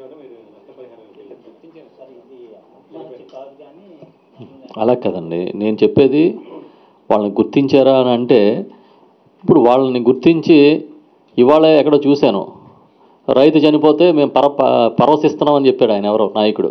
కూడా మీరు నష్టపరిహారం గుర్తించారు సార్ ఇది ఆత్మహత్య కాదు కానీ అలా కదండి నేను చెప్పేది వాళ్ళని గుర్తించారా అని అంటే ఇప్పుడు వాళ్ళని గుర్తించి ఇవాళ ఎక్కడో చూశాను రైతు చనిపోతే మేము పర ప- పరవశిస్తున్నామని చెప్పాడు ఆయన ఎవరో నాయకుడు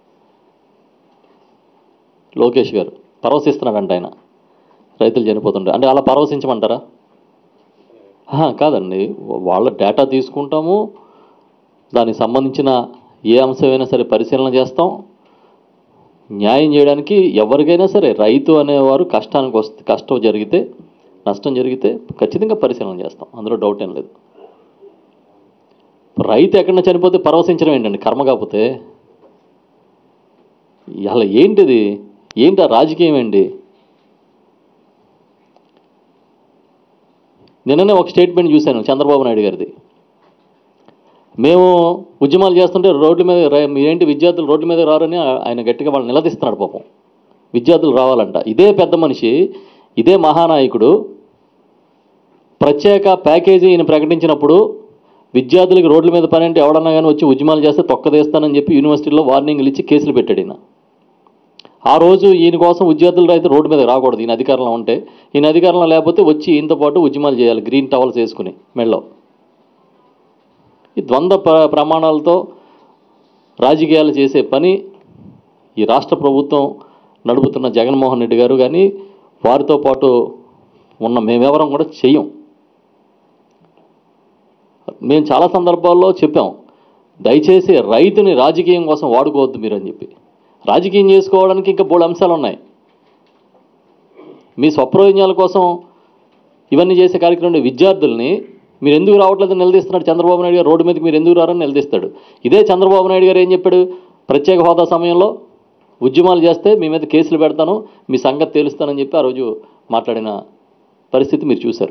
లోకేష్ గారు పరవశిస్తున్నాడంట ఆయన రైతులు చనిపోతుంటే అంటే అలా పరవశించమంటారా ఆహా, కాదండి వాళ్ళ డేటా తీసుకుంటాము దానికి సంబంధించిన ఏ అంశమైనా సరే పరిశీలన చేస్తాం న్యాయం చేయడానికి ఎవరికైనా సరే రైతు అనేవారు కష్టానికి వస్తే కష్టం జరిగితే నష్టం జరిగితే ఖచ్చితంగా పరిశీలన చేస్తాం అందులో డౌట్ ఏం లేదు రైతు ఎక్కడన్నా చనిపోతే పరవశించడం ఏంటండి కర్మ కాకపోతే అలా ఏంటిది ఏంటి ఆ రాజకీయం ఏంటి నిన్ననే ఒక స్టేట్మెంట్ చూశాను చంద్రబాబు నాయుడు గారిది మేము ఉద్యమాలు చేస్తుంటే రోడ్ల మీద ర- మీరేంటి విద్యార్థులు రోడ్ల మీద రారని ఆ- ఆయన గట్టిగా వాళ్ళు నిలదీస్తున్నాడు పాపం విద్యార్థులు రావాలంట ఇదే పెద్ద మనిషి ఇదే మహానాయకుడు ప్రత్యేక ప్యాకేజీ ఈయన ప్రకటించినప్పుడు విద్యార్థులకు రోడ్ల మీద పని అంటే ఎవడన్నా కానీ వచ్చి ఉద్యమాలు చేస్తే తొక్కదేస్తానని చెప్పి యూనివర్సిటీలో వార్నింగ్లు ఇచ్చి కేసులు పెట్టాడు ఈయన ఆ రోజు ఈయన కోసం విద్యార్థులు అయితే రోడ్డు మీద రాకూడదు ఈయన అధికారంలో ఉంటే ఈయన అధికారంలో లేకపోతే వచ్చి ఈయనతో పాటు ఉద్యమాలు చేయాలి గ్రీన్ టవల్స్ వేసుకుని మెళ్ళో ఈ ద్వంద్వ ప్ర- ప్రమాణాలతో రాజకీయాలు చేసే పని ఈ రాష్ట్ర ప్రభుత్వం నడుపుతున్న జగన్మోహన్ రెడ్డి గారు కానీ వారితో పాటు ఉన్న మేమెవరం కూడా చెయ్యం మేము చాలా సందర్భాల్లో చెప్పాం దయచేసి రైతుని రాజకీయం కోసం వాడుకోవద్దు మీరు అని చెప్పి రాజకీయం చేసుకోవడానికి ఇంకా మూడు అంశాలు ఉన్నాయి మీ స్వప్రయోజనాల కోసం ఇవన్నీ చేసే కార్యక్రమం విద్యార్థుల్ని మీరు ఎందుకు రావట్లేదని నిలదీస్తున్నాడు చంద్రబాబు నాయుడు గారు రోడ్డు మీదకి మీరు ఎందుకు రారని నిలదీస్తాడు ఇదే చంద్రబాబు నాయుడు గారు ఏం చెప్పాడు ప్రత్యేక హోదా సమయంలో ఉద్యమాలు చేస్తే మీ మీద కేసులు పెడతాను మీ సంగతి తేలుస్తానని చెప్పి ఆ రోజు మాట్లాడిన పరిస్థితి మీరు చూశారు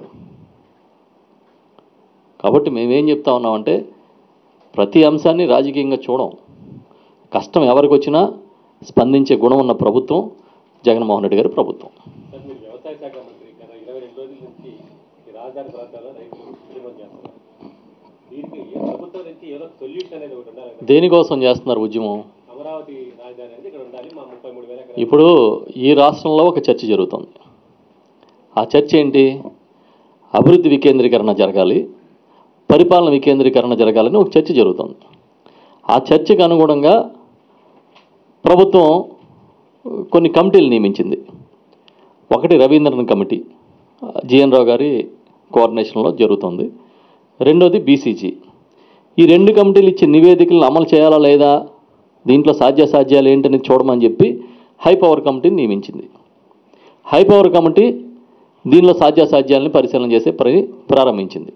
కాబట్టి మేమేం చెప్తా ఉన్నామంటే ప్రతి అంశాన్ని రాజకీయంగా చూడం కష్టం ఎవరికి వచ్చినా స్పందించే గుణం ఉన్న ప్రభుత్వం జగన్మోహన్ రెడ్డి గారి ప్రభుత్వం సార్ మీరు వ్యవసాయ శాఖ మంత్రి గత ఇరవై రెండు రోజుల నుంచి ఈ రాజధాని ప్రాంతాల్లో రైతులు ఉద్యమం చేస్తున్నారు దీనికి ఏ ప్రభుత్వం నుంచి ఏదో సొల్యూషన్ అనేది ఒకటి ఉండాలి కదా దేనికోసం చేస్తున్నారు ఉద్యమం అమరావతి రాజధాని అనేది ఇక్కడ ఉండాలి మా ముప్పై మూడు వేల ఎకరాలు ఇప్పుడు ఈ రాష్ట్రంలో ఒక చర్చ జరుగుతుంది ఆ చర్చ ఏంటి అభివృద్ధి వికేంద్రీకరణ జరగాలి పరిపాలన వికేంద్రీకరణ జరగాలని ఒక చర్చ జరుగుతుంది ఆ చర్చకు అనుగుణంగా ప్రభుత్వం కొన్ని కమిటీలు నియమించింది ఒకటి రవీంద్రన్ కమిటీ జిఎన్ రావు గారి కోఆర్డినేషన్లో జరుగుతుంది రెండోది బీసీజీ ఈ రెండు కమిటీలు ఇచ్చే నివేదికలను అమలు చేయాలా లేదా దీంట్లో సాధ్యాసాధ్యాలు ఏంటని చూడమని చెప్పి హై పవర్ కమిటీని నియమించింది హై పవర్ కమిటీ దీనిలో సాధ్యాసాధ్యాలని పరిశీలన చేసే పని ప్రారంభించింది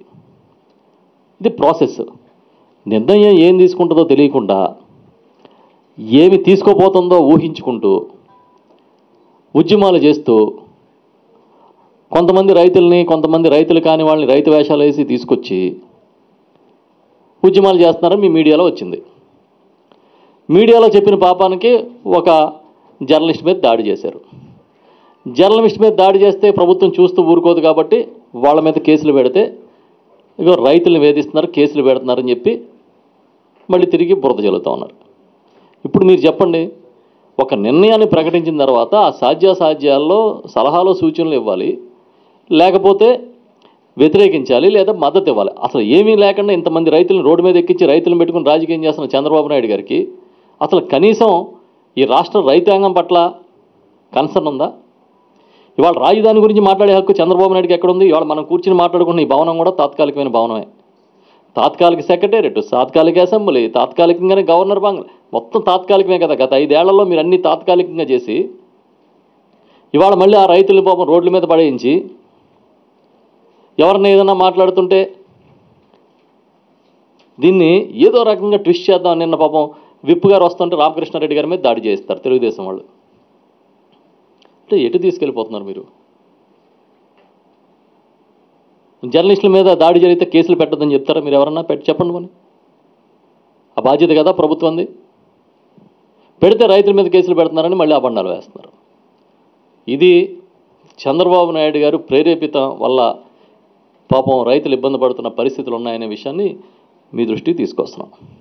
ఇది ప్రాసెస్ నిర్ణయం ఏం తీసుకుంటుందో తెలియకుండా ఏమి తీసుకోబోతుందో ఊహించుకుంటూ ఉద్యమాలు చేస్తూ కొంతమంది రైతుల్ని కొంతమంది రైతులు కాని వాళ్ళని రైతు వేషాలు వేసి తీసుకొచ్చి ఉద్యమాలు చేస్తున్నారని మీ మీడియాలో వచ్చింది మీడియాలో చెప్పిన పాపానికి ఒక జర్నలిస్ట్ మీద దాడి చేశారు జర్నలిస్ట్ మీద దాడి చేస్తే ప్రభుత్వం చూస్తూ ఊరుకోదు కాబట్టి వాళ్ళ మీద కేసులు పెడితే ఇగో రైతులను వేధిస్తున్నారు కేసులు పెడుతున్నారని చెప్పి మళ్ళీ తిరిగి బురద చల్లుతూ ఉన్నారు ఇప్పుడు మీరు చెప్పండి ఒక నిర్ణయాన్ని ప్రకటించిన తర్వాత ఆ సాధ్యాసాధ్యాల్లో సలహాలు సూచనలు ఇవ్వాలి లేకపోతే వ్యతిరేకించాలి లేదా మద్దతు ఇవ్వాలి అసలు ఏమీ లేకుండా ఇంతమంది రైతులను రోడ్డు మీద ఎక్కించి రైతులను పెట్టుకుని రాజకీయం చేస్తున్న చంద్రబాబు నాయుడు గారికి అసలు కనీసం ఈ రాష్ట్ర రైతాంగం పట్ల కన్సర్న్ ఉందా ఇవాళ రాజధాని గురించి మాట్లాడే హక్కు చంద్రబాబు నాయుడుకి ఎక్కడుంది ఇవాళ మనం కూర్చుని మాట్లాడుకున్న ఈ భవనం కూడా తాత్కాలికమైన భవనమే తాత్కాలిక సెక్రటేరియట్ తాత్కాలిక అసెంబ్లీ తాత్కాలికంగానే గవర్నర్ బంగ్లా మొత్తం తాత్కాలికమే కదా గత ఐదేళ్లలో మీరు అన్ని తాత్కాలికంగా చేసి ఇవాళ మళ్ళీ ఆ రైతుల పాపం రోడ్ల మీద పడేయించి ఎవరిని ఏదన్నా మాట్లాడుతుంటే దీన్ని ఏదో రకంగా ట్విస్ట్ చేద్దాం నిన్న పాపం విప్ గారు వస్తుంటే రామకృష్ణారెడ్డి గారి మీద దాడి చేస్తారు తెలుగుదేశం వాళ్ళు అంటే ఎటు తీసుకెళ్ళిపోతున్నారు మీరు జర్నలిస్టుల మీద దాడి జరిగితే కేసులు పెట్టదని చెప్తారా మీరు ఎవరన్నా పెట్టి చెప్పండి మరి ఆ బాధ్యత కదా ప్రభుత్వంది పెడితే రైతుల మీద కేసులు పెడుతున్నారని మళ్ళీ అబండాలు వేస్తున్నారు ఇది చంద్రబాబు నాయుడు గారు ప్రేరేపితం వల్ల పాపం రైతులు ఇబ్బంది పడుతున్న పరిస్థితులు ఉన్నాయనే విషయాన్ని మీ దృష్టికి తీసుకొస్తున్నాం